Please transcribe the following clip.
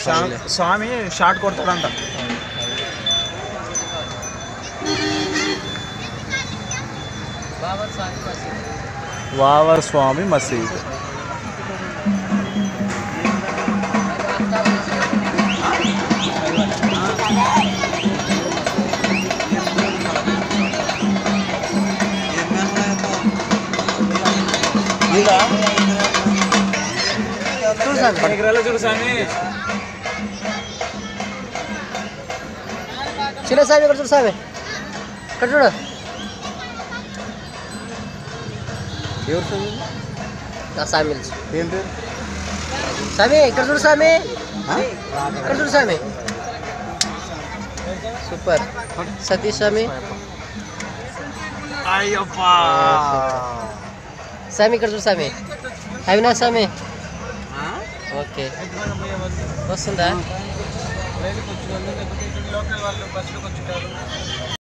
స్వామి స్వామి short కొడతాడంట waiver స్వామి మసీద్ చూడు స్వామి చూడు స్వామి చిన్న స్వామి ఇక్కడ చూడు స్వామి ఇక్కడ చూడు ఎవరు స్వామి నా స్వామి పిలుచు ఏం పేరు స్వామి ఇక్కడ చూడు స్వామి ఇక్కడ చూడు స్వామి సూపర్ సతీష్ స్వామి అయ్యప్పా స్వామి ఇక్కడ చూడు స్వామి అవినాష్ స్వామి ఓకే వస్తుందా లోకల్ వాళ్ళు బస్సులోకి వచ్చుంటారు